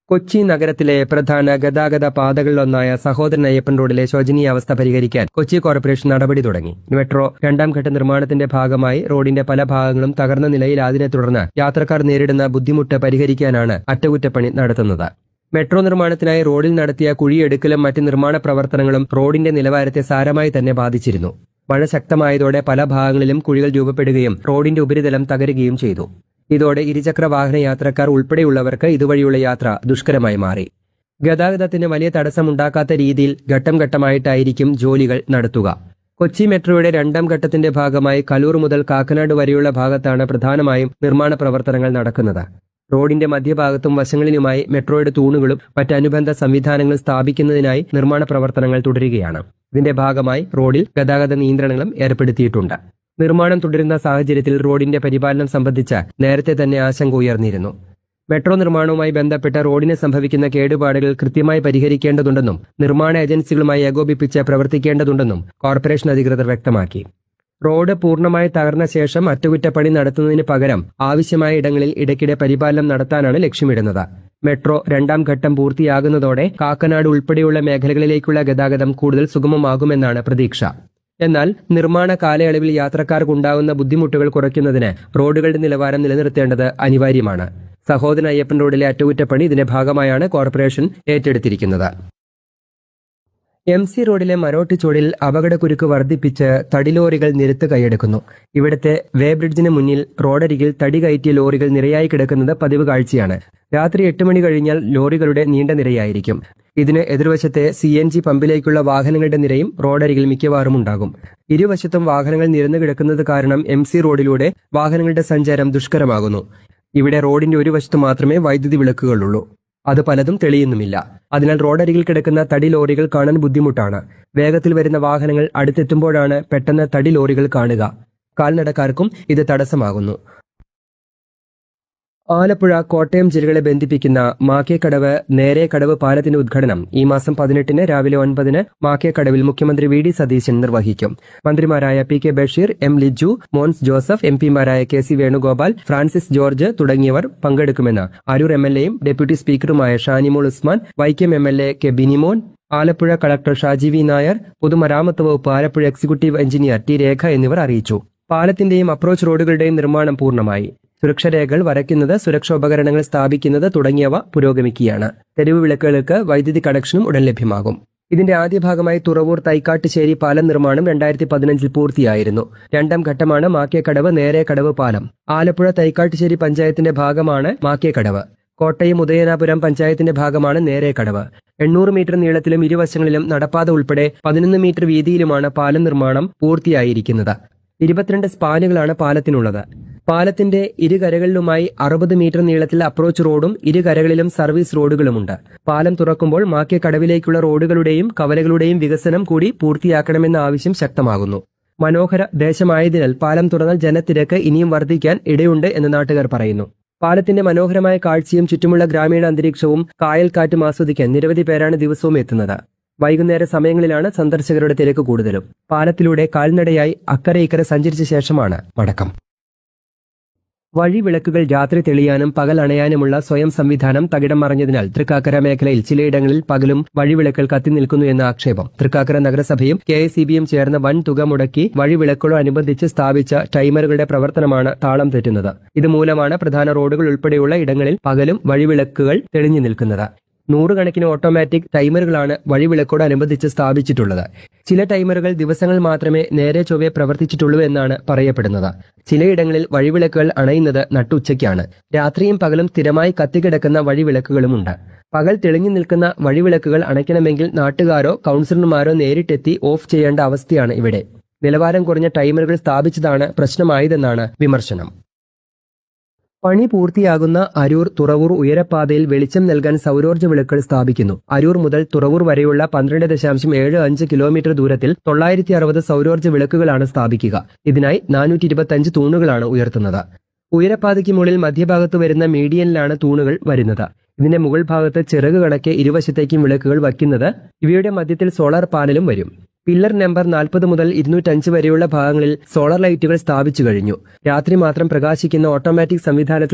കൊച്ചി നഗരത്തിലെ പ്രധാന ഗതാഗത പാതകളിലൊന്നായ സഹോദരൻ അയ്യപ്പൻ റോഡിലെ ശോചനീയാവസ്ഥ പരിഹരിക്കാൻ കൊച്ചി കോർപ്പറേഷൻ നടപടി തുടങ്ങി മെട്രോ രണ്ടാം ഘട്ട നിർമ്മാണത്തിന്റെ ഭാഗമായി റോഡിന്റെ പല ഭാഗങ്ങളും തകർന്ന നിലയിലായതിനെ തുടർന്ന് യാത്രക്കാർ നേരിടുന്ന ബുദ്ധിമുട്ട് പരിഹരിക്കാനാണ് അറ്റകുറ്റപ്പണി നടത്തുന്നത് മെട്രോ നിർമ്മാണത്തിനായി റോഡിൽ നടത്തിയ കുഴിയെടുക്കലും മറ്റ് നിർമ്മാണ പ്രവർത്തനങ്ങളും റോഡിന്റെ നിലവാരത്തെ സാരമായി തന്നെ ബാധിച്ചിരുന്നു മഴ ശക്തമായതോടെ പല ഭാഗങ്ങളിലും കുഴികൾ രൂപപ്പെടുകയും റോഡിന്റെ ഉപരിതലം തകരുകയും ചെയ്തു ഇതോടെ ഇരുചക്ര വാഹന യാത്രക്കാർ ഉൾപ്പെടെയുള്ളവർക്ക് ഇതുവഴിയുള്ള യാത്ര ദുഷ്കരമായി മാറി ഗതാഗതത്തിന് വലിയ തടസ്സമുണ്ടാക്കാത്ത രീതിയിൽ ഘട്ടം ഘട്ടമായിട്ടായിരിക്കും ജോലികൾ നടത്തുക കൊച്ചി മെട്രോയുടെ രണ്ടാം ഘട്ടത്തിന്റെ ഭാഗമായി കലൂർ മുതൽ കാക്കനാട് വരെയുള്ള ഭാഗത്താണ് പ്രധാനമായും നിർമ്മാണ പ്രവർത്തനങ്ങൾ നടക്കുന്നത് റോഡിന്റെ മധ്യഭാഗത്തും വശങ്ങളിലുമായി മെട്രോയുടെ തൂണുകളും മറ്റ് അനുബന്ധ സംവിധാനങ്ങളും സ്ഥാപിക്കുന്നതിനായി നിർമ്മാണ പ്രവർത്തനങ്ങൾ തുടരുകയാണ് ഇതിന്റെ ഭാഗമായി റോഡിൽ ഗതാഗത നിയന്ത്രണങ്ങളും ഏർപ്പെടുത്തിയിട്ടുണ്ട് നിർമ്മാണം തുടരുന്ന സാഹചര്യത്തിൽ റോഡിന്റെ പരിപാലനം സംബന്ധിച്ച് നേരത്തെ തന്നെ ആശങ്ക ഉയർന്നിരുന്നു മെട്രോ നിർമ്മാണവുമായി ബന്ധപ്പെട്ട റോഡിന് സംഭവിക്കുന്ന കേടുപാടുകൾ കൃത്യമായി പരിഹരിക്കേണ്ടതുണ്ടെന്നും നിർമ്മാണ ഏജൻസികളുമായി ഏകോപിപ്പിച്ച് പ്രവർത്തിക്കേണ്ടതുണ്ടെന്നും കോർപ്പറേഷൻ അധികൃതർ വ്യക്തമാക്കി റോഡ് പൂർണ്ണമായി തകർന്ന ശേഷം അറ്റകുറ്റപ്പണി നടത്തുന്നതിന് പകരം ആവശ്യമായ ഇടങ്ങളിൽ ഇടയ്ക്കിടെ പരിപാലനം നടത്താനാണ് ലക്ഷ്യമിടുന്നത് മെട്രോ രണ്ടാം ഘട്ടം പൂർത്തിയാകുന്നതോടെ കാക്കനാട് ഉൾപ്പെടെയുള്ള മേഖലകളിലേക്കുള്ള ഗതാഗതം കൂടുതൽ സുഗമമാകുമെന്നാണ് പ്രതീക്ഷ എന്നാൽ നിർമ്മാണ കാലയളവിൽ യാത്രക്കാർക്കുണ്ടാകുന്ന ബുദ്ധിമുട്ടുകൾ കുറയ്ക്കുന്നതിന് റോഡുകളുടെ നിലവാരം നിലനിർത്തേണ്ടത് അനിവാര്യമാണ് സഹോദരൻ അയ്യപ്പൻ റോഡിലെ അറ്റകുറ്റപ്പണി ഇതിന്റെ ഭാഗമായാണ് കോർപ്പറേഷൻ ഏറ്റെടുത്തിരിക്കുന്നത് എം സി റോഡിലെ മരോട്ടിച്ചോടിൽ അപകടക്കുരുക്ക് വർദ്ധിപ്പിച്ച് തടിലോറികൾ നിരത്ത് കൈയെടുക്കുന്നു ഇവിടുത്തെ വേ ബ്രിഡ്ജിന് മുന്നിൽ റോഡരികിൽ തടി കയറ്റിയ ലോറികൾ നിരയായി കിടക്കുന്നത് പതിവ് കാഴ്ചയാണ് രാത്രി എട്ട് മണി കഴിഞ്ഞാൽ ലോറികളുടെ നീണ്ട നിരയായിരിക്കും ഇതിന് എതിർവശത്തെ സി എൻ ജി പമ്പിലേക്കുള്ള വാഹനങ്ങളുടെ നിരയും റോഡരികിൽ മിക്കവാറും ഉണ്ടാകും ഇരുവശത്തും വാഹനങ്ങൾ നിരന്നു കിടക്കുന്നത് കാരണം എം സി റോഡിലൂടെ വാഹനങ്ങളുടെ സഞ്ചാരം ദുഷ്കരമാകുന്നു ഇവിടെ റോഡിന്റെ ഒരു വശത്ത് മാത്രമേ വൈദ്യുതി വിളക്കുകളുള്ളൂ അത് പലതും തെളിയുന്നുമില്ല അതിനാൽ റോഡരികിൽ കിടക്കുന്ന തടി ലോറികൾ കാണാൻ ബുദ്ധിമുട്ടാണ് വേഗത്തിൽ വരുന്ന വാഹനങ്ങൾ അടുത്തെത്തുമ്പോഴാണ് പെട്ടെന്ന് തടി ലോറികൾ കാണുക കാൽനടക്കാർക്കും ഇത് തടസ്സമാകുന്നു ആലപ്പുഴ കോട്ടയം ജില്ലകളെ ബന്ധിപ്പിക്കുന്ന മാക്കേക്കടവ് നേരേക്കടവ് പാലത്തിന്റെ ഉദ്ഘാടനം ഈ മാസം പതിനെട്ടിന് രാവിലെ ഒൻപതിന് മാക്കേക്കടവിൽ മുഖ്യമന്ത്രി വി ഡി സതീശൻ നിർവഹിക്കും മന്ത്രിമാരായ P K Basheer M Liju Mons Joseph M പിമാരായ കെ സി വേണുഗോപാൽ ഫ്രാൻസിസ് ജോർജ് തുടങ്ങിയവർ പങ്കെടുക്കുമെന്ന് അരൂർ എം എൽ എയും ഡെപ്യൂട്ടി സ്പീക്കറുമായ Shanimol Usman Vaikom M L A K Binimon Alappuzha collector Shaji V Nair പൊതുമരാമത്ത് വകുപ്പ് Alappuzha executive engineer T Rekha എന്നിവർ അറിയിച്ചു പാലത്തിന്റെയും അപ്രോച്ച് റോഡുകളുടെയും നിർമ്മാണം പൂർണ്ണമായി സുരക്ഷാരേഖകൾ വരയ്ക്കുന്നത് സുരക്ഷാ ഉപകരണങ്ങൾ സ്ഥാപിക്കുന്നത് തുടങ്ങിയവ പുരോഗമിക്കുകയാണ് തെരുവ് വിളക്കുകൾക്ക് വൈദ്യുതി കണക്ഷനും ഉടൻ ലഭ്യമാകും ഇതിന്റെ ആദ്യ ഭാഗമായി തുറവൂർ തൈക്കാട്ടുശ്ശേരി പാലം നിർമ്മാണം രണ്ടായിരത്തി പതിനഞ്ചിൽ പൂർത്തിയായിരുന്നു രണ്ടാം ഘട്ടമാണ് മാക്കേക്കടവ് നേരേക്കടവ് പാലം ആലപ്പുഴ തൈക്കാട്ടുശ്ശേരി പഞ്ചായത്തിന്റെ ഭാഗമാണ് മാക്കേക്കടവ് കോട്ടയം ഉദയനാപുരം പഞ്ചായത്തിന്റെ ഭാഗമാണ് നേരേക്കടവ് എണ്ണൂറ് മീറ്റർ നീളത്തിലും ഇരുവശങ്ങളിലും നടപ്പാത ഉൾപ്പെടെ പതിനൊന്ന് മീറ്റർ വീതിയിലുമാണ് പാലം നിർമ്മാണം പൂർത്തിയായിരിക്കുന്നത് ഇരുപത്തിരണ്ട് സ്പാനുകളാണ് പാലത്തിനുള്ളത് പാലത്തിന്റെ ഇരുകരകളിലുമായി അറുപത് മീറ്റർ നീളത്തിൽ അപ്രോച്ച് റോഡും ഇരുകരകളിലും സർവീസ് റോഡുകളുമുണ്ട് പാലം തുറക്കുമ്പോൾ മാക്കെ കടവിലേക്കുള്ള റോഡുകളുടെയും കവലകളുടെയും വികസനം കൂടി പൂർത്തിയാക്കണമെന്ന ആവശ്യം ശക്തമാകുന്നു മനോഹര ദേശമായതിനാൽ പാലം തുറന്നാൽ ജനത്തിരക്ക് ഇനിയും വർദ്ധിക്കാൻ ഇടയുണ്ട് എന്ന് നാട്ടുകാർ പറയുന്നു പാലത്തിന്റെ മനോഹരമായ കാഴ്ചയും ചുറ്റുമുള്ള ഗ്രാമീണ അന്തരീക്ഷവും കായൽക്കാറ്റും ആസ്വദിക്കാൻ നിരവധി പേരാണ് ദിവസവും എത്തുന്നത് വൈകുന്നേര സമയങ്ങളിലാണ് സന്ദർശകരുടെ തിരക്ക് കൂടുതലും പാലത്തിലൂടെ കാൽനടയായി അക്കരെ ഇക്കരെ സഞ്ചരിച്ച ശേഷമാണ് മടക്കം വഴിവിളക്കുകൾ രാത്രി തെളിയാനും പകൽ അണയാനുമുള്ള സ്വയം സംവിധാനം തകിടം മറിഞ്ഞതിനാൽ തൃക്കാക്കര മേഖലയിൽ ചിലയിടങ്ങളിൽ പകലും വഴിവിളക്കുകൾ കത്തി നിൽക്കുന്നു എന്ന ആക്ഷേപം തൃക്കാക്കര നഗരസഭയും കെ എസ് ചേർന്ന് വൻ തുക മുടക്കി വഴിവിളക്കുകളോടനുബന്ധിച്ച് സ്ഥാപിച്ച ടൈമറുകളുടെ പ്രവർത്തനമാണ് താളം തെറ്റുന്നത് ഇതുമൂലമാണ് പ്രധാന റോഡുകൾ ഉൾപ്പെടെയുള്ള ഇടങ്ങളിൽ പകലും വഴിവിളക്കുകൾ തെളിഞ്ഞു നിൽക്കുന്നത് നൂറുകണക്കിന് ഓട്ടോമാറ്റിക് ടൈമറുകളാണ് വഴിവിളക്കോടനുബന്ധിച്ച് സ്ഥാപിച്ചിട്ടുള്ളത് ചില ടൈമറുകൾ ദിവസങ്ങൾ മാത്രമേ നേരെ ചൊവ്വെ പ്രവർത്തിച്ചിട്ടുള്ളൂ എന്നാണ് പറയപ്പെടുന്നത് ചിലയിടങ്ങളിൽ വഴിവിളക്കുകൾ അണയുന്നത് നട്ടുച്ചയ്ക്കാണ് രാത്രിയും പകലും സ്ഥിരമായി കത്തിക്കിടക്കുന്ന വഴിവിളക്കുകളുമുണ്ട് പകൽ തെളിഞ്ഞു നിൽക്കുന്ന വഴിവിളക്കുകൾ അണയ്ക്കണമെങ്കിൽ നാട്ടുകാരോ കൗൺസിലർമാരോ നേരിട്ടെത്തി ഓഫ് ചെയ്യേണ്ട അവസ്ഥയാണ് ഇവിടെ നിലവാരം കുറഞ്ഞ ടൈമറുകൾ സ്ഥാപിച്ചതാണ് പ്രശ്നമായതെന്നാണ് വിമർശനം പണി പൂർത്തിയാകുന്ന അരൂർ തുറവൂർ ഉയരപ്പാതയിൽ വെളിച്ചം നൽകാൻ സൗരോർജ്ജ വിളക്കുകൾ സ്ഥാപിക്കുന്നു അരൂർ മുതൽ തുറവൂർ വരെയുള്ള പന്ത്രണ്ട് ദശാംശം ഏഴ് അഞ്ച് കിലോമീറ്റർ ദൂരത്തിൽ തൊള്ളായിരത്തി അറുപത് സൗരോർജ്ജ വിളക്കുകളാണ് സ്ഥാപിക്കുക ഇതിനായി നാനൂറ്റി ഇരുപത്തഞ്ച് തൂണുകളാണ് ഉയർത്തുന്നത് ഉയരപ്പാതയ്ക്ക് മുകളിൽ മധ്യഭാഗത്ത് വരുന്ന മീഡിയനിലാണ് തൂണുകൾ വരുന്നത് ഇതിന്റെ മുകൾ ഭാഗത്ത് ചിറക് കണക്കെ ഇരുവശത്തേക്കും വിളക്കുകൾ വയ്ക്കുന്നത് ഇവയുടെ മധ്യത്തിൽ സോളാർ പാനലും വരും പില്ലർ നമ്പർ നാൽപ്പത് മുതൽ ഇരുന്നൂറ്റഞ്ച് വരെയുള്ള ഭാഗങ്ങളിൽ സോളാർ ലൈറ്റുകൾ സ്ഥാപിച്ചു കഴിഞ്ഞു രാത്രി മാത്രം പ്രകാശിക്കുന്ന ഓട്ടോമാറ്റിക് സംവിധാനത്തിൽ